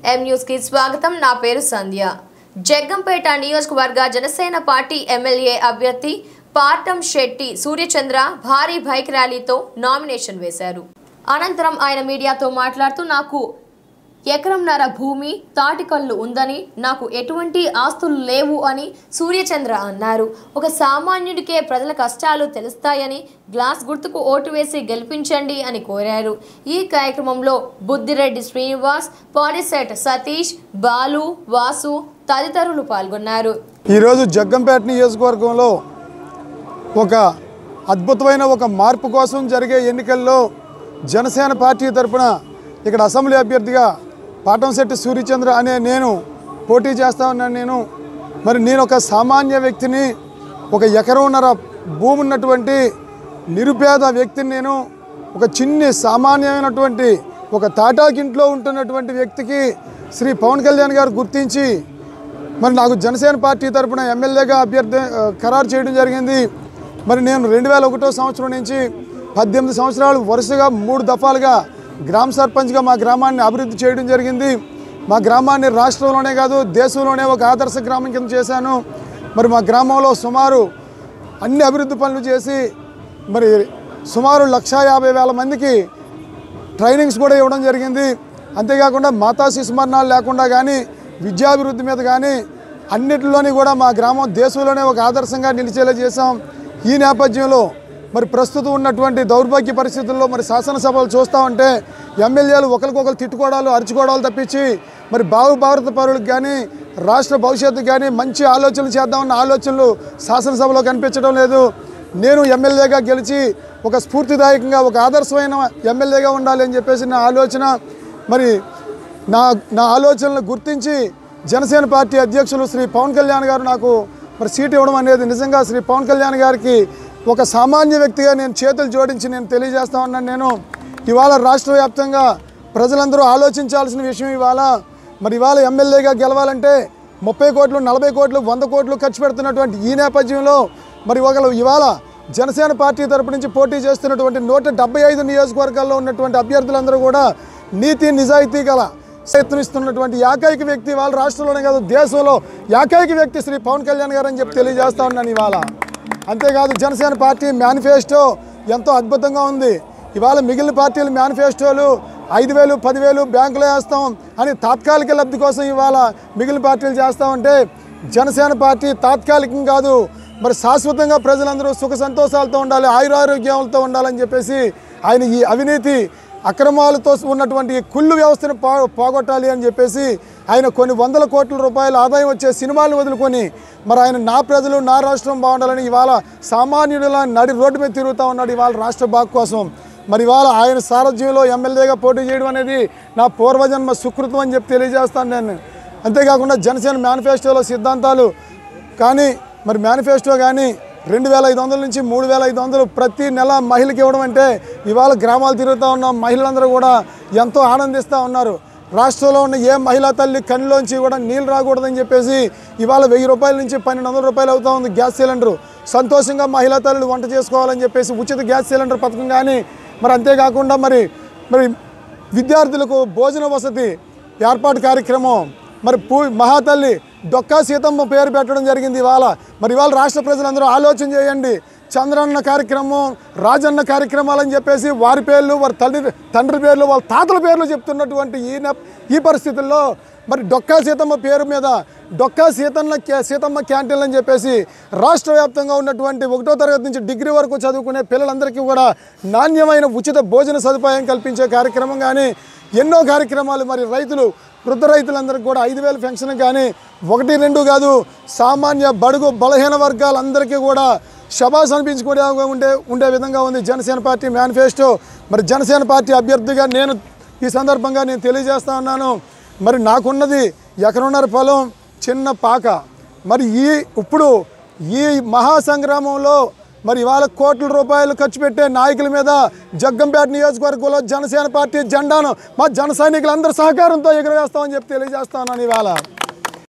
M news కి స్వాగతం నా పేరు సంధ్య జగ్గంపేట నియోజకవర్గ జనసేన పార్టీ ఎమ్మెల్యే అభ్యర్థి పార్టం శెట్టి సూర్యచంద్ర భారీ బైక్ ర్యాలీతో నామినేషన్ వేశారు అనంతరం ఆయన మీడియాతో మాట్లాడుతూ నాకు ఎకరంన్నర భూమి తాటికల్లు ఉందని నాకు ఎటువంటి ఆస్తులు లేవు అని సూర్యచంద్ర అన్నారు ఒక సామాన్యుడికే ప్రజల కష్టాలు తెలుస్తాయని గ్లాస్ గుర్తుకు ఓటు వేసి గెలిపించండి అని కోరారు ఈ కార్యక్రమంలో బుద్దిరెడ్డి శ్రీనివాస్ పాడిసెట్ సతీష్ బాలు వాసు తదితరులు పాల్గొన్నారు ఈరోజు జగ్గంపేట నియోజకవర్గంలో ఒక అద్భుతమైన ఒక మార్పు కోసం జరిగే ఎన్నికల్లో జనసేన పార్టీ తరపున ఇక్కడ అసెంబ్లీ అభ్యర్థిగా పాటంశెట్టి సూర్యచంద్ర అనే నేను పోటీ చేస్తా ఉన్నాను నేను మరి నేను ఒక సామాన్య వ్యక్తిని ఒక ఎకరంన్నర భూమి ఉన్నటువంటి నిరుపేద వ్యక్తిని నేను ఒక చిన్ని సామాన్యమైనటువంటి ఒక తాటాకింట్లో ఉంటున్నటువంటి వ్యక్తికి శ్రీ పవన్ కళ్యాణ్ గారు గుర్తించి మరి నాకు జనసేన పార్టీ తరపున ఎమ్మెల్యేగా అభ్యర్థి ఆ, ఖరారు చేయడం జరిగింది మరి నేను రెండు వేల ఒకటో సంవత్సరం నుంచి పద్దెనిమిది సంవత్సరాలు వరుసగా మూడు దఫాలుగా గ్రామ సర్పంచ్గా మా గ్రామాన్ని అభివృద్ధి చేయడం జరిగింది మా గ్రామాన్ని రాష్ట్రంలోనే కాదు దేశంలోనే ఒక ఆదర్శ గ్రామం కింద చేశాను మరి మా గ్రామంలో సుమారు అన్ని అభివృద్ధి పనులు చేసి మరి సుమారు లక్షా యాభై వేల మందికి ట్రైనింగ్స్ కూడా ఇవ్వడం జరిగింది అంతేకాకుండా మాతా శిశుమరణాలు లేకుండా కానీ విద్యాభివృద్ధి మీద కానీ అన్నిటిలోని కూడా మా గ్రామం దేశంలోనే ఒక ఆదర్శంగా నిలిచేలా చేశాం ఈ నేపథ్యంలో మరి ప్రస్తుతం ఉన్నటువంటి దౌర్భాగ్య పరిస్థితుల్లో మరి శాసనసభలు చూస్తూ ఉంటే ఎమ్మెల్యేలు ఒకరికొకరు తిట్టుకోవడాలు అరుచుకోవడాలు తప్పించి మరి బావు భారత పౌరులకు కానీ రాష్ట్ర భవిష్యత్తుకు కానీ మంచి ఆలోచనలు చేద్దామన్న ఆలోచనలు శాసనసభలో కనిపించడం లేదు నేను ఎమ్మెల్యేగా గెలిచి ఒక స్ఫూర్తిదాయకంగా ఒక ఆదర్శమైన ఎమ్మెల్యేగా ఉండాలి అని చెప్పేసి నా ఆలోచన మరి నా నా ఆలోచనలు గుర్తించి జనసేన పార్టీ అధ్యక్షులు శ్రీ పవన్ కళ్యాణ్ గారు నాకు మరి సీట్ ఇవ్వడం అనేది నిజంగా శ్రీ పవన్ కళ్యాణ్ గారికి ఒక సామాన్య వ్యక్తిగా నేను చేతులు జోడించి నేను తెలియజేస్తా ఉన్నాను నేను ఇవాళ రాష్ట్ర వ్యాప్తంగా ప్రజలందరూ ఆలోచించాల్సిన విషయం ఇవాళ మరి ఇవాళ ఎమ్మెల్యేగా గెలవాలంటే ముప్పై కోట్లు నలభై కోట్లు వంద కోట్లు ఖర్చు పెడుతున్నటువంటి ఈ నేపథ్యంలో మరి ఒకళ్ళు ఇవాళ జనసేన పార్టీ తరపు నుంచి పోటీ చేస్తున్నటువంటి నూట డెబ్బై ఐదు నియోజకవర్గాల్లో ఉన్నటువంటి అభ్యర్థులందరూ కూడా నీతి నిజాయితీ గల ప్రయత్నిస్తున్నటువంటి ఏకైక వ్యక్తి ఇవాళ రాష్ట్రంలోనే కాదు దేశంలో ఏకైక వ్యక్తి శ్రీ పవన్ కళ్యాణ్ గారు అని చెప్పి తెలియజేస్తా ఉన్నాను ఇవాళ అంతేకాదు జనసేన పార్టీ మేనిఫెస్టో ఎంతో అద్భుతంగా ఉంది ఇవాళ మిగిలిన పార్టీల మేనిఫెస్టోలు ఐదు వేలు పదివేలు బ్యాంకులో వేస్తాం అని తాత్కాలిక లబ్ధి కోసం ఇవాళ మిగిలిన పార్టీలు చేస్తా ఉంటే జనసేన పార్టీ తాత్కాలికం కాదు మరి శాశ్వతంగా ప్రజలందరూ సుఖ సంతోషాలతో ఉండాలి ఆయురారోగ్యాలతో ఉండాలని చెప్పేసి ఆయన ఈ అవినీతి అక్రమాలతో ఉన్నటువంటి ఈ కుళ్ళు వ్యవస్థను పో పోగొట్టాలి అని చెప్పేసి ఆయన కొన్ని వందల కోట్ల రూపాయల ఆదాయం వచ్చే సినిమాలను వదులుకొని మరి ఆయన నా ప్రజలు నా రాష్ట్రం బాగుండాలని ఇవాళ సామాన్యుడిలా నడి రోడ్డు మీద తిరుగుతూ ఉన్నాడు ఇవాళ రాష్ట్ర బాగు కోసం మరి ఇవాళ ఆయన సారథ్యంలో ఎమ్మెల్యేగా పోటీ చేయడం అనేది నా పూర్వజన్మ సుకృతం అని చెప్పి తెలియజేస్తాను నేను అంతేకాకుండా జనసేన మేనిఫెస్టోలో సిద్ధాంతాలు కానీ మరి మేనిఫెస్టో కానీ రెండు వేల ఐదు వందల నుంచి మూడు వేల ఐదు వందలు ప్రతి నెల మహిళకి ఇవ్వడం అంటే ఇవాళ గ్రామాలు తిరుగుతూ ఉన్న మహిళలందరూ కూడా ఎంతో ఆనందిస్తూ ఉన్నారు రాష్ట్రంలో ఉన్న ఏ మహిళా తల్లి కళ్ళలోంచి కూడా నీళ్ళు రాకూడదని చెప్పేసి ఇవాళ వెయ్యి రూపాయల నుంచి పన్నెండు వందల రూపాయలు అవుతా ఉంది గ్యాస్ సిలిండరు సంతోషంగా మహిళా తల్లులు వంట చేసుకోవాలని చెప్పేసి ఉచిత గ్యాస్ సిలిండర్ పథకం కానీ మరి అంతేకాకుండా మరి మరి విద్యార్థులకు భోజన వసతి ఏర్పాటు కార్యక్రమం మరి పూ మహాతల్లి డొక్కా సీతమ్మ పేరు పెట్టడం జరిగింది ఇవాళ మరి ఇవాళ రాష్ట్ర ప్రజలందరూ ఆలోచన చేయండి చంద్రన్న కార్యక్రమం రాజన్న కార్యక్రమాలని చెప్పేసి వారి పేర్లు వారి తండ్రి తండ్రి పేర్లు వాళ్ళ తాతల పేర్లు చెప్తున్నటువంటి ఈ నెప్- ఈ పరిస్థితుల్లో మరి డొక్కా సీతమ్మ పేరు మీద డొక్కా సీతన్న క్యా- సీతమ్మ క్యాంటీన్లు అని చెప్పేసి రాష్ట్ర వ్యాప్తంగా ఉన్నటువంటి ఒకటో తరగతి నుంచి డిగ్రీ వరకు చదువుకునే పిల్లలందరికీ కూడా నాణ్యమైన ఉచిత భోజన సదుపాయం కల్పించే కార్యక్రమం కానీ ఎన్నో కార్యక్రమాలు మరి రైతులు వృద్ధ రైతులందరికీ కూడా ఐదు వేల పెన్షన్ కానీ ఒకటి రెండు కాదు సామాన్య బడుగు బలహీన వర్గాలందరికీ కూడా శబాస్ అనిపించుకునే ఉండే ఉండే విధంగా ఉంది జనసేన పార్టీ మేనిఫెస్టో మరి జనసేన పార్టీ అభ్యర్థిగా నేను ఈ సందర్భంగా నేను తెలియజేస్తా ఉన్నాను మరి నాకున్నది ఎకరున్నర పొలం చిన్న పాక మరి ఈ ఇప్పుడు ఈ మహాసంగ్రామంలో మరి ఇవాళ కోట్ల రూపాయలు ఖర్చు పెట్టే నాయకుల మీద జగ్గంపేట నియోజకవర్గంలో జనసేన పార్టీ జెండాను మా జన సైనికులందరి సహకారంతో ఎగురవేస్తామని చెప్పి తెలియజేస్తా ఉన్నాను ఇవాళ